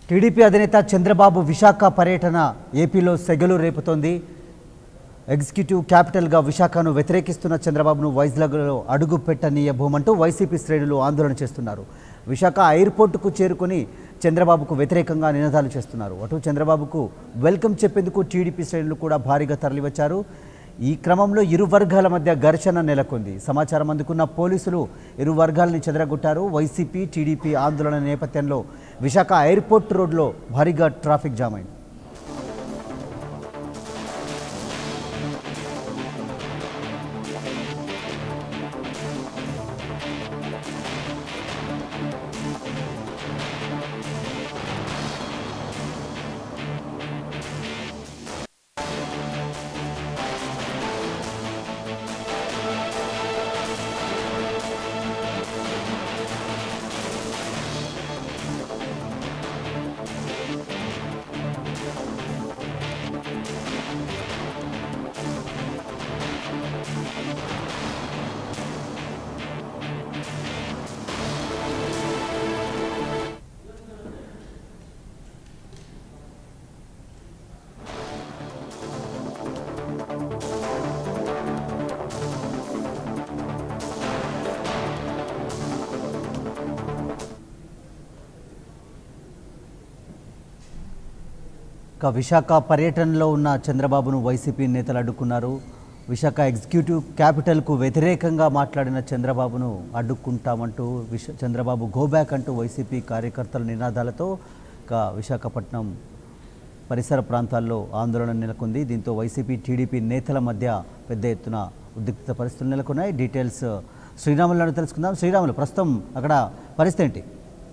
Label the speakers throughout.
Speaker 1: TDP అధినేత చంద్రబాబు విశాఖ పర్యటన ఏపీలో సెగలు రేపుతోంది ఎగ్జిక్యూటివ్ క్యాపిటల్గా విశాఖను వ్యతిరేకిస్తున్న చంద్రబాబును వైజాగ్లో అడుగు పెట్టనీయబోమంటూ వైసీపీ శ్రేణులు ఆందోళన చేస్తున్నారు విశాఖ ఎయిర్పోర్టుకు చేరుకొని చంద్రబాబుకు వ్యతిరేకంగా నినాదాలు చేస్తున్నారు అటు చంద్రబాబుకు వెల్కమ్ చెప్పేందుకు టీడీపీ శ్రేణులు కూడా భారీగా తరలివచ్చారు ఈ క్రమంలో ఇరు వర్గాల మధ్య ఘర్షణ నెలకొంది సమాచారం అందుకున్న పోలీసులు ఇరు వర్గాలని చెదరగొట్టారు వైసీపీ టీడీపీ ఆందోళన నేపథ్యంలో విశాఖ ఎయిర్పోర్ట్ రోడ్లో భారీగా ట్రాఫిక్ జామ్ అయింది ఇక విశాఖ పర్యటనలో ఉన్న చంద్రబాబును వైసీపీ నేతలు అడ్డుకున్నారు విశాఖ ఎగ్జిక్యూటివ్ క్యాపిటల్కు వ్యతిరేకంగా మాట్లాడిన చంద్రబాబును అడ్డుకుంటామంటూ విశ చంద్రబాబు గోబ్యాక్ అంటూ వైసీపీ కార్యకర్తల నినాదాలతో ఇక విశాఖపట్నం పరిసర ప్రాంతాల్లో ఆందోళన నెలకొంది దీంతో వైసీపీ టీడీపీ నేతల మధ్య పెద్ద ఎత్తున ఉద్రిక్త పరిస్థితులు నెలకొన్నాయి డీటెయిల్స్ శ్రీరాములను తెలుసుకుందాం శ్రీరాములు ప్రస్తుతం అక్కడ పరిస్థితి ఏంటి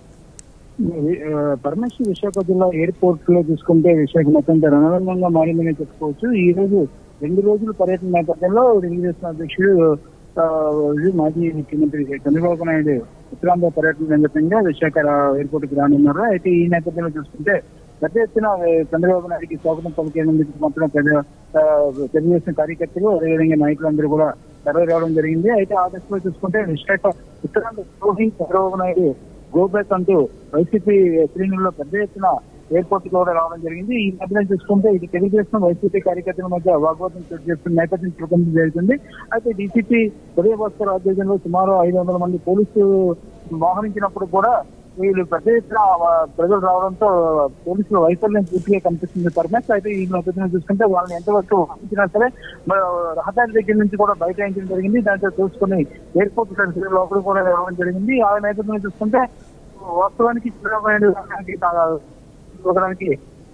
Speaker 2: పరమేశ్వర విశాఖ జిల్లా ఎయిర్పోర్ట్ లో చూసుకుంటే విశాఖ మొత్తం రణరంగంగా మారిందని చెప్పుకోవచ్చు ఈ రోజు రెండు రోజుల పర్యటన నేపథ్యంలో తెలుగుదేశం అధ్యక్షుడు ఆ, ఇది మాజీ ముఖ్యమంత్రి చంద్రబాబు నాయుడు ఉత్తరాంధ్ర పర్యటన సందర్భంగా విశాఖ ఎయిర్పోర్ట్ కి రానున్నారు అయితే ఈ నేపథ్యంలో చూసుకుంటే పెద్ద ఎత్తున ఆ, చంద్రబాబు నాయుడికి స్వాగతం పలికేందుకు మాత్రం పెద్ద ఆ, తెలుగుదేశం కార్యకర్తలు అదేవిధంగా నాయకులందరూ కూడా తరలి రావడం జరిగింది అయితే ఆ దశలో చూసుకుంటే విశాఖ ఉత్తరాంధ్ర ద్రోహి చంద్రబాబు నాయుడు గో బ్యాక్ అంటూ వైసీపీ శ్రేణుల్లో పెద్ద ఎత్తున ఎయిర్పోర్ట్ కూడా రావడం జరిగింది ఈ మధ్యన చూసుకుంటే ఇది తెలుగుదేశం వైసీపీ కార్యకర్తల మధ్య వాగ్వాదం చోటు చేస్తున్న నేపథ్యం చూడడం జరుగుతుంది అయితే డీసీపీ ఉదయ భాస్కర్ ఆధ్వర్యంలో సుమారు ఐదు వందల మంది పోలీసులు మోహరించినప్పుడు కూడా వీళ్ళు పెద్ద ఎత్తున ఆ, ప్రజలు రావడంతో పోలీసుల వైఫల్యం పూర్తిగా కనిపిస్తుంది పరమేశ్ అయితే ఈ నేపథ్యంలో చూసుకుంటే వాళ్ళని ఎంతవరకు పంపించినా సరే మరి రహదారి దగ్గర నుంచి కూడా బైఠాయించడం జరిగింది దాంతో చూసుకుని ఎయిర్పోర్ట్ పరిస్థితుల లోపల కూడా రావడం జరిగింది ఆ నేపథ్యంలో చూసుకుంటే వాస్తవానికి చంద్రబాబు నాయుడు గారికి తా- ఇవ్వడానికి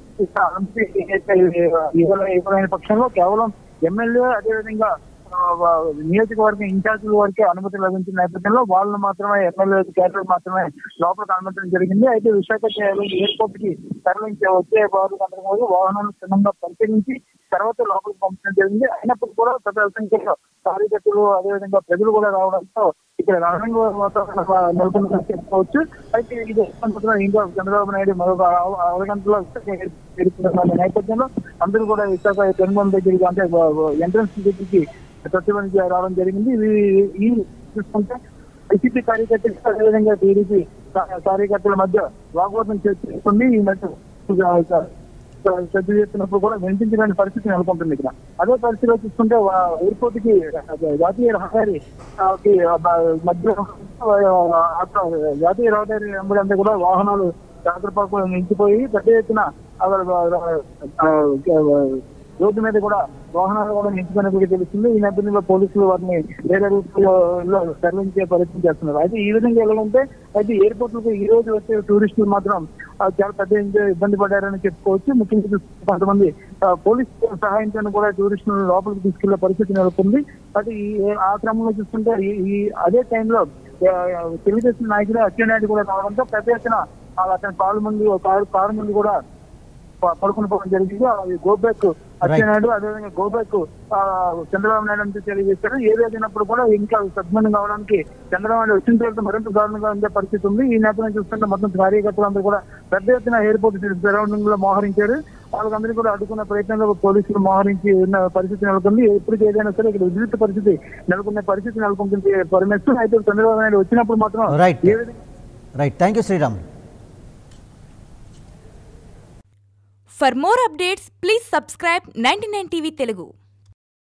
Speaker 2: ఇవ్వలే- ఇవ్వలేని పక్షంలో కేవలం ఎమ్మెల్యే అదేవిధంగా ఆ, వా- నియోజకవర్గ ఇన్ఛార్జీల వరకే అనుమతి లభించిన నేపథ్యంలో వాళ్ళను మాత్రమే ఎమ్మెల్యే క్యాడర్ మాత్రమే లోపలికి అనుమతించడం జరిగింది అయితే విశాఖ ఎయిర్పోర్ట్ కి తరలించే వచ్చే వారు అందరూ వాహనాలను క్షుణ్ణంగా పరిశీలించి తర్వాత లోపలికి పంపించడం జరిగింది అయినప్పుడు కూడా పెద్ద సంఖ్యలో కార్యకర్తలు అదేవిధంగా ప్రజలు కూడా రావడంతో ఇక్కడ రణరంగ వాతావరణం నెలకొందని చెప్పుకోవచ్చు అయితే ఇది అనుకుంటున్న ఇంకా చంద్రబాబు నాయుడు మరొక అర- అరగంటలో చేరుకున్న నేపథ్యంలో అందరూ కూడా విశాఖ తెలంగాణ దగ్గరికి అంటే ఎంట్రన్స్ దగ్గరికి ప్రతిబంధి రావడం జరిగింది ఈ- ఈ చూసుకుంటే వైసీపీ కార్యకర్తలు అదేవిధంగా టీడీపీ కార్యకర్తల మధ్య వాగ్వాదం చేసుకుంది ఈ మధ్య చర్చ చేస్తున్నప్పుడు కూడా వినిపించలేని పరిస్థితి నెలకొంటుంది ఇక్కడ అదే పరిస్థితిలో చూసుకుంటే వా- ఎయిర్పోర్ట్ కి జాతీయ రహదారి ఆ, కి, ఆ, మధ్య ఆ, అక్కడ జాతీయ రహదారి వెంబడంతా కూడా వాహనాలు జాగ్రత్త నిలిచిపోయి పెద్ద ఎత్తున అక్కడ ఆ, ఆ, రోడ్డు మీద కూడా వాహనాలు కూడా నిలిచిపోయినట్టుగా తెలుస్తుంది ఈ నేపథ్యంలో పోలీసులు వారిని వేరే రూట్లో తరలించే ప్రయత్నం చేస్తున్నారు అయితే ఈ విధంగా ఎలా ఉంటే అయితే ఎయిర్పోర్ట్ లకు ఈ రోజు వచ్చే టూరిస్టులు మాత్రం ఆ, చాలా పెద్ద ఇబ్బంది- ఇబ్బంది పడ్డారని చెప్పుకోవచ్చు ముఖ్యంగా చూస్తే కొంతమంది ఆ, పోలీస్ సహాయంతో కూడా టూరిస్టులను లోపలికి తీసుకెళ్లే పరిస్థితి నెలకొంది అయితే ఈ ఆ క్రమంలో చూస్తుంటే ఈ- ఈ అదే టైంలో ఆ, తెలుగుదేశం నాయకుడు అచ్చెన్నాయుడు కూడా రావడంతో పెద్ద ఎత్తున ఆ, అతని కారు ముందు కారు కారు ముందు కూడా ప- పడుకుని పోవడం జరిగింది అది గోబ్యాక్ అచ్చెన్నాయుడు అదేవిధంగా గోబ్యాక్ ఆ, చంద్రబాబు నాయుడు అంటూ తెలియజేశారు ఏదైనప్పుడు కూడా ఇంకా సద్మనం కావడానికి చంద్రబాబు నాయుడు వచ్చిన తర్వాత మరింత దారుణంగా ఉండే పరిస్థితి ఉంది ఈ నేపథ్యం చూస్తుంటే మొత్తం కార్యకర్తలందరూ కూడా పెద్ద ఎత్తున ఎయిర్పోర్ట్ సరౌండింగ్ లో మోహరించారు వాళ్ళందరూ కూడా అడ్డుకున్న ప్రయత్నంలో పోలీసులు మోహరించి ఉన్న పరిస్థితి నెలకొంది ఎప్పుడు ఏదైనా సరే ఇక్కడ ఉద్రిక్త పరిస్థితి నెలకొన్న పరిస్థితి నెలకొంటుంది పరిణిస్తూ అయితే చంద్రబాబు నాయుడు వచ్చినప్పుడు మాత్రం
Speaker 1: రైట్
Speaker 2: ఏ విధంగా
Speaker 1: right thank you Sriram
Speaker 3: for more updates please subscribe ninety TV Telugu